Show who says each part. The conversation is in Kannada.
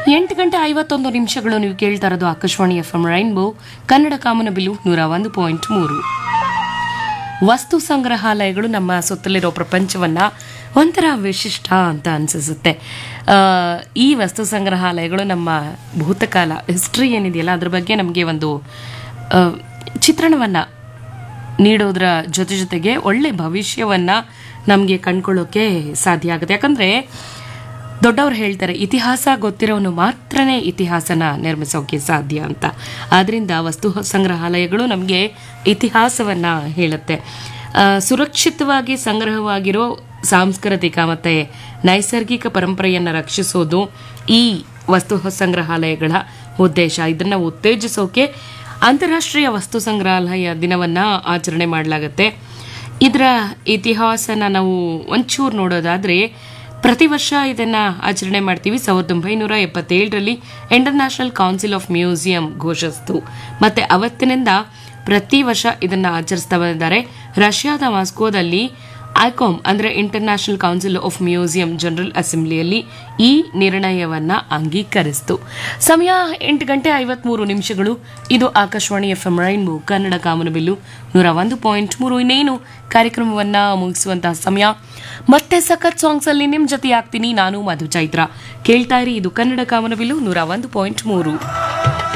Speaker 1: ಎಂಟು ಗಂಟೆ ಐವತ್ತೊಂದು ನಿಮಿಷಗಳು ನೀವು ಕೇಳ್ತಾ ಇರೋದು Akashvani F M rainbow Kannada ಕಾಮನಬಿಲ್ಲು ನೂರ ಒಂದು ಪಾಯಿಂಟ್ ಮೂರು ವಸ್ತು ಸಂಗ್ರಹಾಲಯಗಳು ನಮ್ಮ ಸುತ್ತಲಿರೋ ಪ್ರಪಂಚವನ್ನ ಒಂಥರ ವಿಶಿಷ್ಟ ಅಂತ ಅನಿಸುತ್ತೆ ಈ ವಸ್ತು ಸಂಗ್ರಹಾಲಯಗಳು ನಮ್ಮ ಭೂತಕಾಲ ಹಿಸ್ಟ್ರಿ ಏನಿದೆಯಲ್ಲ ಅದ್ರ ಬಗ್ಗೆ ನಮಗೆ ಒಂದು ಆ, ಚಿತ್ರಣವನ್ನ ನೀಡೋದ್ರ ಜೊತೆ ಜೊತೆಗೆ ಒಳ್ಳೆ ಭವಿಷ್ಯವನ್ನ ನಮಗೆ ಕಂಡ್ಕೊಳ್ಳೋಕೆ ಸಾಧ್ಯ ಆಗುತ್ತೆ ಯಾಕಂದ್ರೆ ದೊಡ್ಡವರು ಹೇಳ್ತಾರೆ ಇತಿಹಾಸ ಗೊತ್ತಿರೋನು ಮಾತ್ರನೇ ಇತಿಹಾಸನ ನಿರ್ಮಿಸೋಕೆ ಸಾಧ್ಯ ಅಂತ ಆದ್ರಿಂದ ವಸ್ತು ಸಂಗ್ರಹಾಲಯಗಳು ನಮಗೆ ಇತಿಹಾಸವನ್ನ ಹೇಳುತ್ತೆ ಆ, ಸುರಕ್ಷಿತವಾಗಿ ಸಂಗ್ರಹವಾಗಿರೋ ಸಾಂಸ್ಕೃತಿಕ ಮತ್ತೆ ನೈಸರ್ಗಿಕ ಪರಂಪರೆಯನ್ನು ರಕ್ಷಿಸೋದು ಈ ವಸ್ತು ಸಂಗ್ರಹಾಲಯಗಳ ಉದ್ದೇಶ ಇದನ್ನ ಉತ್ತೇಜಿಸೋಕೆ ಅಂತಾರಾಷ್ಟ್ರೀಯ ವಸ್ತು ಸಂಗ್ರಹಾಲಯ ದಿನವನ್ನ ಆಚರಣೆ ಮಾಡಲಾಗುತ್ತೆ ಇದರ ಇತಿಹಾಸನ ನಾವು ಒಂಚೂರು ನೋಡೋದಾದ್ರೆ ಪ್ರತಿ ವರ್ಷ ಇದನ್ನ ಆಚರಣೆ ಮಾಡ್ತೀವಿ ಸಾವಿರದ ಒಂಬೈನೂರ ಎಪ್ಪತ್ತೇಳರಲ್ಲಿ ಇಂಟರ್ನ್ಯಾಷನಲ್ ಕೌನ್ಸಿಲ್ ಆಫ್ ಮ್ಯೂಸಿಯಂ ಘೋಷಿಸಿತು ಮತ್ತೆ ಅವತ್ತಿನಿಂದ ಪ್ರತಿ ವರ್ಷ ಇದನ್ನ ಆಚರಿಸ್ತಾ ಬಂದಿದ್ದಾರೆ ರಷ್ಯಾದ ಮಾಸ್ಕೋದಲ್ಲಿ ಐಕಾಮ್ ಅಂದ್ರೆ international council of museum general ಅಸೆಂಬ್ಲಿಯಲ್ಲಿ ಈ ನಿರ್ಣಯವನ್ನ ಅಂಗೀಕರಿಸಿತು ಸಮಯ ಎಂಟು ಗಂಟೆ ಐವತ್ಮೂರು ನಿಮಿಷಗಳು ಇದು Akashvani F M rainbow Kannada ಕಾಮನಬಿಲ್ಲು ನೂರ ಒಂದು ಪಾಯಿಂಟ್ ಮೂರು ಇನ್ನೇನು ಕಾರ್ಯಕ್ರಮವನ್ನ ಮುಗಿಸುವಂತಹ ಸಮಯ ಮತ್ತೆ ಸಖತ್ ಸಾಂಗ್ಸ್ ಅಲ್ಲಿ ನಿಮ್ ಜೊತೆ ಆಗ್ತೀನಿ ನಾನು ಮಧು ಚೈತ್ರ ಕೇಳ್ತಾ ಇರಿ ಇದು ಕನ್ನಡ ಕಾಮನಬಿಲ್ಲು ನೂರ ಒಂದು ಪಾಯಿಂಟ್ ಮೂರು